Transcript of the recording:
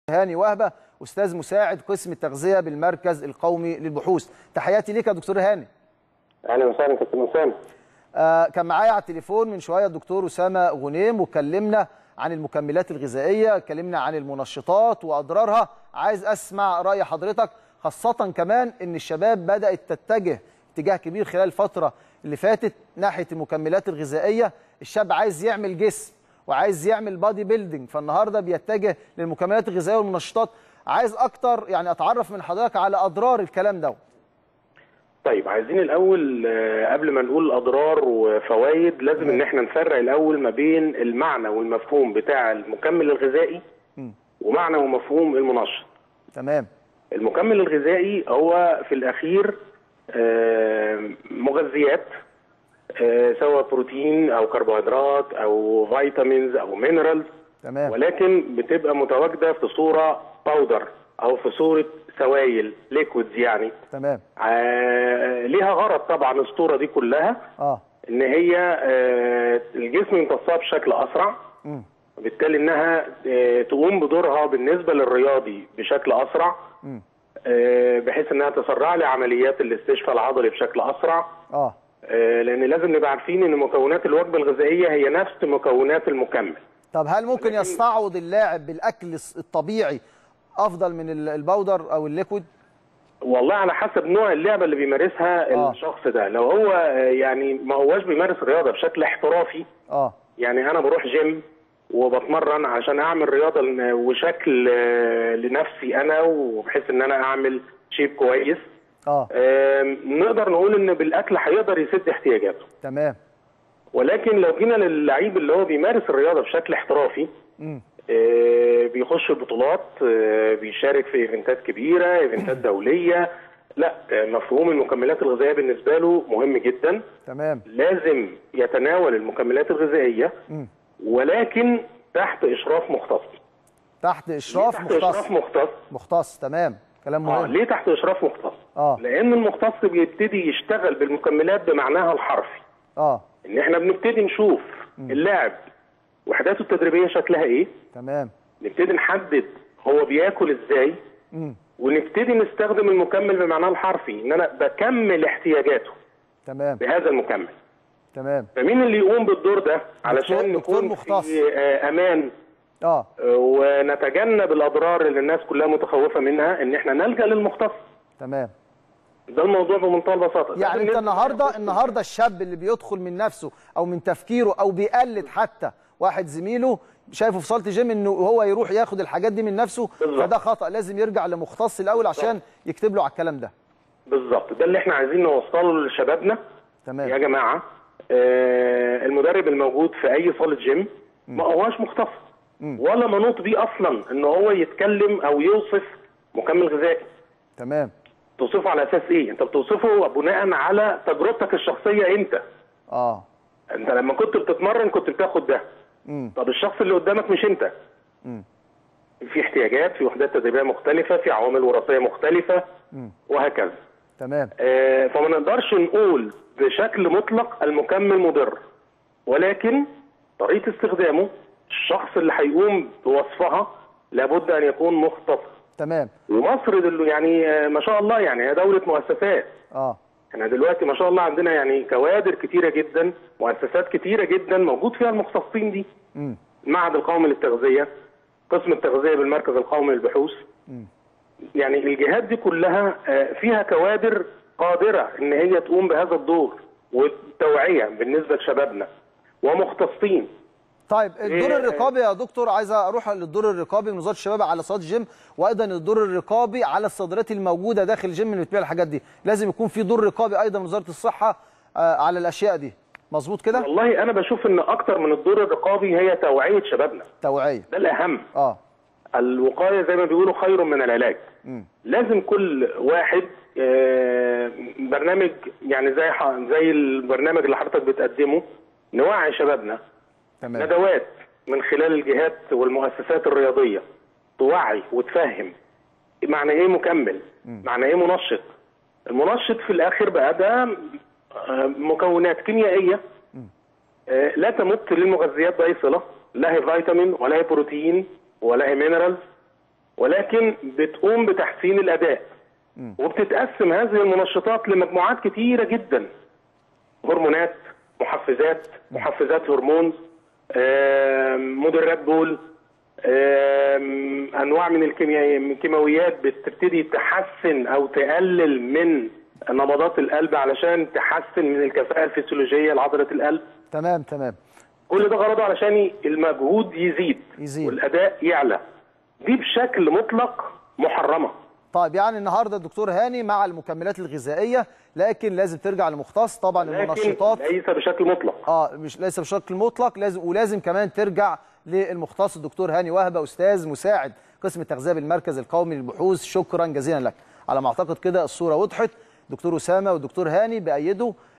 هاني وهبه استاذ مساعد قسم التغذيه بالمركز القومي للبحوث تحياتي ليك يا دكتور هاني اهلا وسهلا كابتن اسامه آه كان معايا على التليفون من شويه الدكتور اسامه غنيم وكلمنا عن المكملات الغذائيه اتكلمنا عن المنشطات واضرارها عايز اسمع راي حضرتك خاصه كمان ان الشباب بدات تتجه اتجاه كبير خلال الفتره اللي فاتت ناحيه المكملات الغذائيه الشاب عايز يعمل جسم وعايز يعمل بادي بيلدينج فالنهارده بيتجه للمكملات الغذائيه والمنشطات عايز اكتر يعني اتعرف من حضرتك على اضرار الكلام ده طيب عايزين الاول آه، قبل ما نقول اضرار وفوائد لازم ان احنا نفرق الاول ما بين المعنى والمفهوم بتاع المكمل الغذائي ومعنى ومفهوم المنشط تمام المكمل الغذائي هو في الاخير آه، مغذيات آه، سواء بروتين او كربوهيدرات او فيتامينز او مينرالز تمام ولكن بتبقى متواجده في صوره باودر او في صوره سوائل ليكويدز يعني تمام آه ليها غرض طبعا الاسطوره دي كلها اه ان هي آه الجسم يمتصها بشكل اسرع مم. وبالتالي انها آه تقوم بدورها بالنسبه للرياضي بشكل اسرع مم. آه بحيث انها تسرع لي عمليات الاستشفاء العضلي بشكل اسرع اه آه لان لازم نبقى عارفين ان مكونات الوجبه الغذائيه هي نفس مكونات المكمل طب هل ممكن يستعوض اللاعب بالاكل الطبيعي افضل من ال- البودر او الليكويد والله على حسب نوع اللعبه اللي بيمارسها آه. الشخص ده لو هو آه، يعني ما هواش بيمارس الرياضه بشكل احترافي اه يعني انا بروح جيم وبتمرن عشان اعمل رياضه لن- وشكل آه، لنفسي انا وبحيث ان انا اعمل شيب كويس اه آم، نقدر نقول ان بالاكل هيقدر يسد احتياجاته تمام ولكن لو جينا للعيب اللي هو بيمارس الرياضه بشكل احترافي مم. آه، بيخش بطولات آه، بيشارك في ايفنتات كبيره ايفنتات دوليه لا آه، مفهوم المكملات الغذائيه بالنسبه له مهم جدا تمام لازم يتناول المكملات الغذائيه مم. ولكن تحت اشراف مختص تحت اشراف تحت اشراف مختص مختص مختص تمام كلام اه مهم ليه تحت اشراف مختص اه لان المختص بيبتدي يشتغل بالمكملات بمعناها الحرفي اه ان احنا بنبتدي نشوف اللاعب وحداته التدريبيه شكلها ايه تمام نبتدي نحدد هو بياكل ازاي مم. ونبتدي نستخدم المكمل بمعناه الحرفي ان انا بكمل احتياجاته تمام بهذا المكمل تمام فمين اللي يقوم بالدور ده علشان دكتور- دكتور نكون مختص. في آه، امان اه آه، ونتجنب الاضرار اللي الناس كلها متخوفه منها ان احنا نلجا للمختص تمام ده الموضوع بمنتهى البساطه يعني انت بالنسبة النهارده للمختص. النهارده الشاب اللي بيدخل من نفسه او من تفكيره او بيقلد حتى واحد زميله شايفه في صاله جيم انه هو يروح ياخد الحاجات دي من نفسه بالظبط. فده خطا لازم يرجع لمختص الاول عشان يكتب له على الكلام ده بالظبط ده اللي احنا عايزين نوصله لشبابنا يا تمام جماعه آه، المدرب الموجود في اي صاله جيم ما هواش مختص ولا منوط بيه اصلا ان هو يتكلم او يوصف مكمل غذائي تمام توصفه على اساس ايه انت بتوصفه بناء على تجربتك الشخصيه انت اه انت لما كنت بتتمرن كنت بتاخد ده امم طب الشخص اللي قدامك مش انت مم. في احتياجات في وحدات تدريبيه مختلفه في عوامل وراثيه مختلفه مم. وهكذا تمام آه، فما نقدرش نقول بشكل مطلق المكمل مضر ولكن طريقه استخدامه الشخص اللي هيقوم بوصفها لابد ان يكون مختص تمام ومصر دل يعني آه، ما شاء الله يعني هي دوله مؤسسات اه احنا دلوقتي ما شاء الله عندنا يعني كوادر كتيره جدا مؤسسات كتيره جدا موجود فيها المختصين دي امم المعهد القومي للتغذيه قسم التغذيه بالمركز القومي للبحوث مم. يعني الجهات دي كلها آه، فيها كوادر قادره ان هي تقوم بهذا الدور والتوعيه بالنسبه لشبابنا ومختصين طيب الدور إيه- الرقابي يا دكتور عايز اروح للدور الرقابي من وزاره الشباب على صالات الجيم وايضا الدور الرقابي على الصادرات الموجوده داخل الجيم اللي بتبيع الحاجات دي لازم يكون في دور رقابي ايضا من وزاره الصحه آه، على الاشياء دي مظبوط كده والله انا بشوف ان اكتر من الدور الرقابي هي توعيه شبابنا توعيه ده الاهم اه الوقايه زي ما بيقولوا خير من العلاج مم. لازم كل واحد آه، برنامج يعني زي ح- زي البرنامج اللي حضرتك بتقدمه نوعي شبابنا تمام ندوات من خلال الجهات والمؤسسات الرياضيه توعي وتفهم معنى ايه مكمل معنى ايه منشط المنشط في الاخر بقى ده آه، مكونات كيميائيه آه، لا تمت للمغذيات باي صله لا هي فيتامين ولا هي بروتين ولا هي مينرالز ولكن بتقوم بتحسين الاداء وبتتقسم هذه المنشطات لمجموعات كتيره جدا هرمونات محفزات محفزات هرمون آم، مدرات بول آم، انواع من الكيميا- من الكيماويات بتبتدي تحسن او تقلل من نبضات القلب علشان تحسن من الكفاءه الفسيولوجيه لعضله القلب تمام تمام كل ده غرضه علشان المجهود يزيد, يزيد. والاداء يعلى دي بشكل مطلق محرمه طيب يعني النهارده الدكتور هاني مع المكملات الغذائيه لكن لازم ترجع لمختص طبعا لكن المنشطات ليس بشكل مطلق اه مش ليس بشكل مطلق لازم ولازم كمان ترجع للمختص الدكتور هاني وهبه استاذ مساعد قسم التغذيه بالمركز القومي للبحوث شكرا جزيلا لك على ما اعتقد كده الصوره وضحت دكتور اسامه والدكتور هاني بايدوا